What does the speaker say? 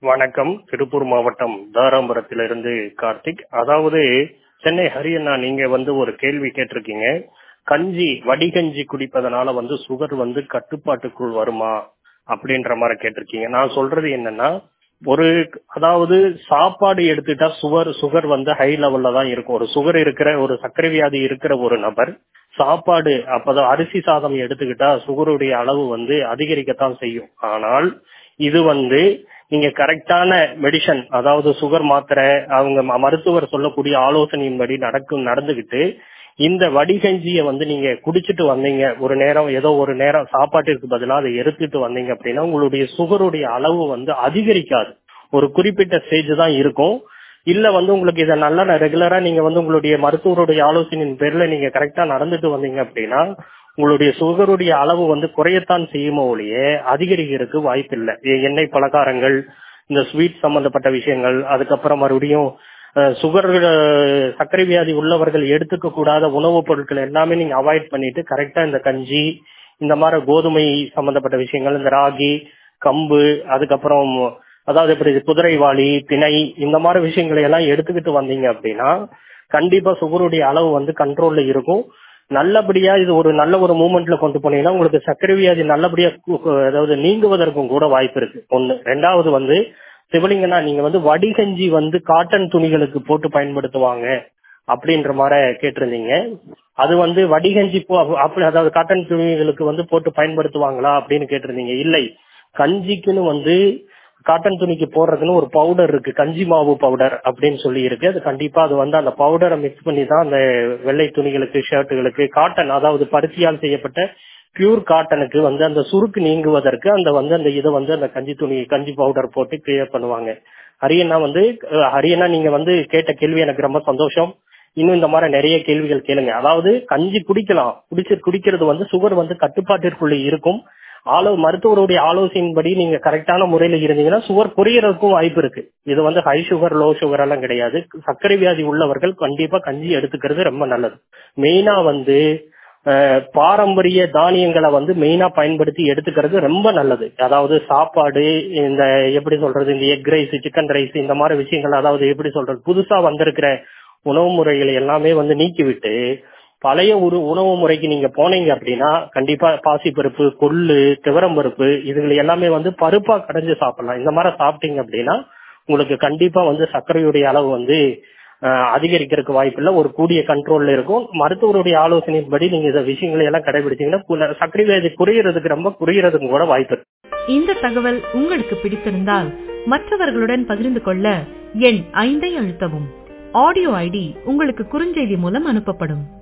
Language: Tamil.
வணக்கம் திருப்பூர் மாவட்டம் தாராபுரத்திலிருந்து கார்த்திக் அதாவது சென்னை ஹரியண்ணா நீங்க வந்து ஒரு கேள்வி கேட்டிருக்கீங்க கஞ்சி வடிகஞ்சி குடிப்பதனால வந்து சுகர் வந்து கட்டுப்பாட்டுக்குள் வருமா அப்படின்ற மாதிரி கேட்டிருக்கீங்க நான் சொல்றது என்னன்னா ஒரு அதாவது சாப்பாடு எடுத்துட்டா சுகர் சுகர் வந்து ஹை லெவல்ல தான் இருக்கும் ஒரு சுகர் இருக்கிற ஒரு சர்க்கரை வியாதி இருக்கிற ஒரு நபர் சாப்பாடு அப்பதான் அரிசி சாதம் எடுத்துக்கிட்டா சுகருடைய அளவு வந்து அதிகரிக்கத்தான் செய்யும் ஆனால் இது வந்து நீங்க கரெக்டான மெடிசன் அதாவது சுகர் மாத்திரை அவங்க ம- மருத்துவர் சொல்லக்கூடிய ஆலோசனையின்படி நடக்கும் நடந்துகிட்டு இந்த வடிகஞ்சியை வந்து நீங்க குடிச்சிட்டு வந்தீங்க ஒரு நேரம் ஏதோ ஒரு நேரம் சாப்பாட்டிற்கு பதிலா அதை எடுத்துட்டு வந்தீங்க அப்படின்னா உங்களுடைய சுகருடைய அளவு வந்து அதிகரிக்காது ஒரு குறிப்பிட்ட ஸ்டேஜ் தான் இருக்கும் இல்ல வந்து உங்களுக்கு இதை நல்லா ரெகுலரா நீங்க வந்து உங்களுடைய மருத்துவருடைய ஆலோசனையின் பேர்ல நீங்க கரெக்டா நடந்துட்டு வந்தீங்க அப்படின்னா உங்களுடைய சுகருடைய அளவு வந்து குறையத்தான் செய்யுமோ ஒழிய அதிகரிக்கிறதுக்கு வாய்ப்பு இல்லை எண்ணெய் பலகாரங்கள் இந்த ஸ்வீட் சம்பந்தப்பட்ட விஷயங்கள் அதுக்கப்புறம் மறுபடியும் சுகர் சர்க்கரை வியாதி உள்ளவர்கள் எடுத்துக்க கூடாத உணவுப் பொருட்கள் எல்லாமே நீங்க அவாய்ட் பண்ணிட்டு கரெக்டா இந்த கஞ்சி இந்த மாதிரி கோதுமை சம்பந்தப்பட்ட விஷயங்கள் இந்த ராகி கம்பு அதுக்கப்புறம் அதாவது எப்படி இது குதிரைவாளி திணை இந்த மாதிரி விஷயங்களை எல்லாம் எடுத்துக்கிட்டு வந்தீங்க அப்படின்னா கண்டிப்பா சுகருடைய அளவு வந்து கண்ட்ரோல்ல இருக்கும் நல்லபடியா இது ஒரு நல்ல ஒரு மூமெண்ட்ல கொண்டு போனீங்கன்னா உங்களுக்கு சர்க்கரை வியாதி நல்லபடியா கு- கு- அதாவது நீங்குவதற்கும் கூட வாய்ப்பு இருக்கு ஒண்ணு ரெண்டாவது வந்து சிவலிங்கனா நீங்க வந்து வடிகஞ்சி வந்து காட்டன் துணிகளுக்கு போட்டு பயன்படுத்துவாங்க அப்படின்ற மாதிரி கேட்டிருந்தீங்க அது வந்து வடிகஞ்சி போ அப்படி அதாவது காட்டன் துணிகளுக்கு வந்து போட்டு பயன்படுத்துவாங்களா அப்படின்னு கேட்டிருந்தீங்க இல்லை கஞ்சிக்குன்னு வந்து காட்டன் துணிக்கு போடுறதுன்னு ஒரு பவுடர் இருக்கு கஞ்சி மாவு பவுடர் அப்படின்னு சொல்லி இருக்கு அது கண்டிப்பா அது வந்து அந்த பவுடரை மிக்ஸ் பண்ணி தான் அந்த வெள்ளை துணிகளுக்கு ஷர்ட்டுகளுக்கு காட்டன் அதாவது பருத்தியால் செய்யப்பட்ட பியூர் காட்டனுக்கு வந்து அந்த சுருக்கு நீங்குவதற்கு அந்த வந்து அந்த இதை வந்து அந்த கஞ்சி துணி கஞ்சி பவுடர் போட்டு கிளியர் பண்ணுவாங்க ஹரியண்ணா வந்து அஹ், ஹரியண்ணா நீங்க வந்து கேட்ட கேள்வி எனக்கு ரொம்ப சந்தோஷம் இன்னும் இந்த மாதிரி நிறைய கேள்விகள் கேளுங்க அதாவது கஞ்சி குடிக்கலாம் குடிச்சு குடிக்கிறது வந்து சுகர் வந்து கட்டுப்பாட்டிற்குள்ள இருக்கும் ஆலோ மருத்துவருடைய ஆலோசனையின்படி நீங்க கரெக்டான முறையில இருந்தீங்கன்னா சுகர் குறையறதுக்கும் வாய்ப்பு இருக்கு இது வந்து ஹை சுகர் லோ சுகர் எல்லாம் கிடையாது சர்க்கரை வியாதி உள்ளவர்கள் கண்டிப்பா கஞ்சி எடுத்துக்கிறது ரொம்ப நல்லது மெயினா வந்து அஹ், பாரம்பரிய தானியங்களை வந்து மெயினா பயன்படுத்தி எடுத்துக்கிறது ரொம்ப நல்லது அதாவது சாப்பாடு இந்த எப்படி சொல்றது இந்த எக் ரைஸ் சிக்கன் ரைஸ் இந்த மாதிரி விஷயங்கள் அதாவது எப்படி சொல்றது புதுசா வந்திருக்கிற உணவு முறைகளை எல்லாமே வந்து நீக்கிவிட்டு பழைய ஒரு உணவு முறைக்கு நீங்க போனீங்க அப்படின்னா கண்டிப்பா பாசிப்பருப்பு கொள்ளு துவரம்பருப்பு இதுகளை எல்லாமே வந்து பருப்பா கடைஞ்சு சாப்பிடலாம் இந்த மாதிரி சாப்பிட்டீங்க அப்படின்னா உங்களுக்கு கண்டிப்பா வந்து சர்க்கரையுடைய அளவு வந்து அஹ், அதிகரிக்கிறதுக்கு வாய்ப்பு இல்லை ஒரு கூடிய கண்ட்ரோல்ல இருக்கும் மருத்துவருடைய ஆலோசனையின்படி நீங்க இந்த விஷயங்களை எல்லாம் கடைபிடிச்சீங்கன்னா கு- சர்க்கரை வியாதி குறையறதுக்கு ரொம்ப குறையறதுக்கு கூட வாய்ப்பு இருக்கு இந்த தகவல் உங்களுக்கு பிடித்திருந்தால் மற்றவர்களுடன் பகிர்ந்து கொள்ள எண் ஐந்தை அழுத்தவும் ஆடியோ ஐடி உங்களுக்கு குறுஞ்செய்தி மூலம் அனுப்பப்படும்